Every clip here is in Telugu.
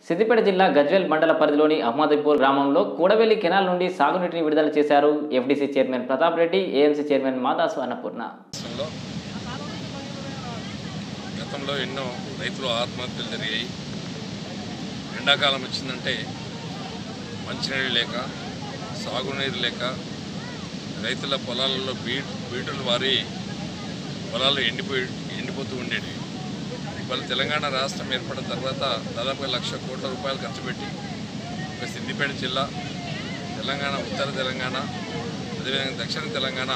సిద్దిపేట జిల్లా గజ్వేల్ మండల పరిధిలోని అహ్మదీపూర్ గ్రామంలో కూడవెల్లి కెనాల్ నుండి సాగునీటిని విడుదల చేశారు FDC chairman Pratap Reddy AMC chairman Madasu Annapurna రాష్ట్రంలో గతంలో ఎన్నో రైతులు ఆత్మహత్యలు జరిగాయి ఎండాకాలం వచ్చిందంటే మంచినీళ్ళు లేక సాగునీరు లేక రైతుల పొలాలలో బీట్ బీటులు వారి పొలాలు ఎండిపోయి ఎండిపోతూ ఉండేవి ఇవాళ తెలంగాణ రాష్ట్రం ఏర్పడిన తర్వాత దాదాపుగా లక్ష కోట్ల రూపాయలు ఖర్చు పెట్టి ఒక సిద్దిపేట జిల్లా తెలంగాణ ఉత్తర తెలంగాణ అదేవిధంగా దక్షిణ తెలంగాణ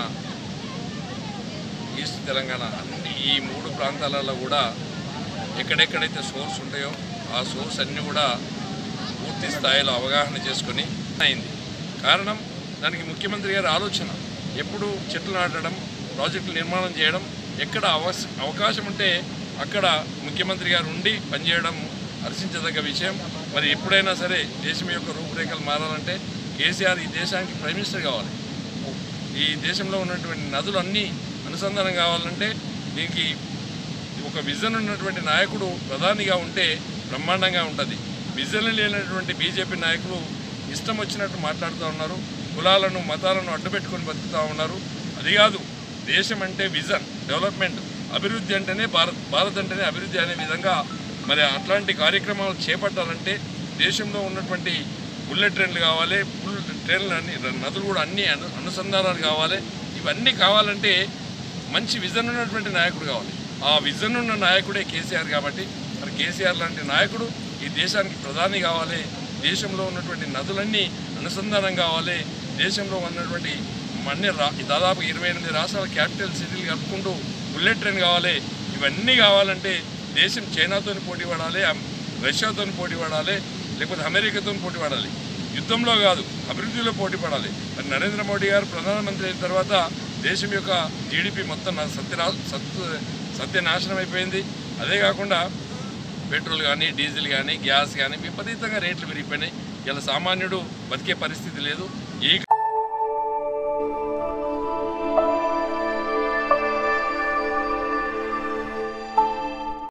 ఈస్ట్ తెలంగాణ అన్ని ఈ మూడు ప్రాంతాలలో కూడా ఎక్కడెక్కడైతే సోర్స్ ఉంటాయో ఆ సోర్స్ అన్నీ కూడా పూర్తి స్థాయిలో అవగాహన చేసుకొని అయింది కారణం దానికి ముఖ్యమంత్రి గారి ఆలోచన ఎప్పుడు చెట్లు నాటడం ప్రాజెక్టులు నిర్మాణం చేయడం ఎక్కడ అవస్ అవకాశం ఉంటే అక్కడ ముఖ్యమంత్రి గారు ఉండి పనిచేయడం హర్షించదగ్గ విషయం మరి ఎప్పుడైనా సరే దేశం యొక్క రూపురేఖలు మారాలంటే కేసీఆర్ ఈ దేశానికి ప్రైమ్ మినిస్టర్ కావాలి ఈ దేశంలో ఉన్నటువంటి నదులు అన్నీ అనుసంధానం కావాలంటే దీనికి ఒక విజన్ ఉన్నటువంటి నాయకుడు ప్రధానిగా ఉంటే బ్రహ్మాండంగా ఉంటుంది విజన్ లేనటువంటి బీజేపీ నాయకులు ఇష్టం వచ్చినట్టు మాట్లాడుతూ ఉన్నారు కులాలను మతాలను అడ్డుపెట్టుకొని బతుకుతూ ఉన్నారు అది కాదు దేశం అంటే విజన్ డెవలప్మెంట్ అభివృద్ధి అంటేనే భారత్ భారత్ అంటేనే అభివృద్ధి అనే విధంగా మరి అట్లాంటి కార్యక్రమాలు చేపట్టాలంటే దేశంలో ఉన్నటువంటి బుల్లెట్ ట్రైన్లు కావాలి ఫుల్ ట్రైన్లు అన్ని నదులు కూడా అన్ని అను అనుసంధానాలు కావాలి ఇవన్నీ కావాలంటే మంచి విజన్ ఉన్నటువంటి నాయకుడు కావాలి ఆ విజన్ ఉన్న నాయకుడే కేసీఆర్ కాబట్టి మరి కేసీఆర్ లాంటి నాయకుడు ఈ దేశానికి ప్రధాని కావాలి దేశంలో ఉన్నటువంటి నదులన్నీ అనుసంధానం కావాలి దేశంలో ఉన్నటువంటి అన్ని రా దాదాపు ఇరవై ఎనిమిది రాష్ట్రాల క్యాపిటల్ సిటీలు కలుపుకుంటూ బుల్లెట్ ట్రైన్ కావాలి ఇవన్నీ కావాలంటే దేశం చైనాతో పోటీ పడాలి అమ్- రష్యాతో పోటీ పడాలి లేకపోతే అమెరికాతో పోటీ పడాలి యుద్ధంలో కాదు అభివృద్ధిలో పోటీ పడాలి మరి నరేంద్ర మోడీ గారు ప్రధానమంత్రి అయిన తర్వాత దేశం యొక్క జీడిపి మొత్తం నా- సత్యనా సత్ సత్యనాశనం అయిపోయింది అదే కాకుండా పెట్రోల్ కానీ డీజిల్ కానీ గ్యాస్ కానీ విపరీతంగా రేట్లు పెరిగిపోయినాయి ఇలా సామాన్యుడు బతికే పరిస్థితి లేదు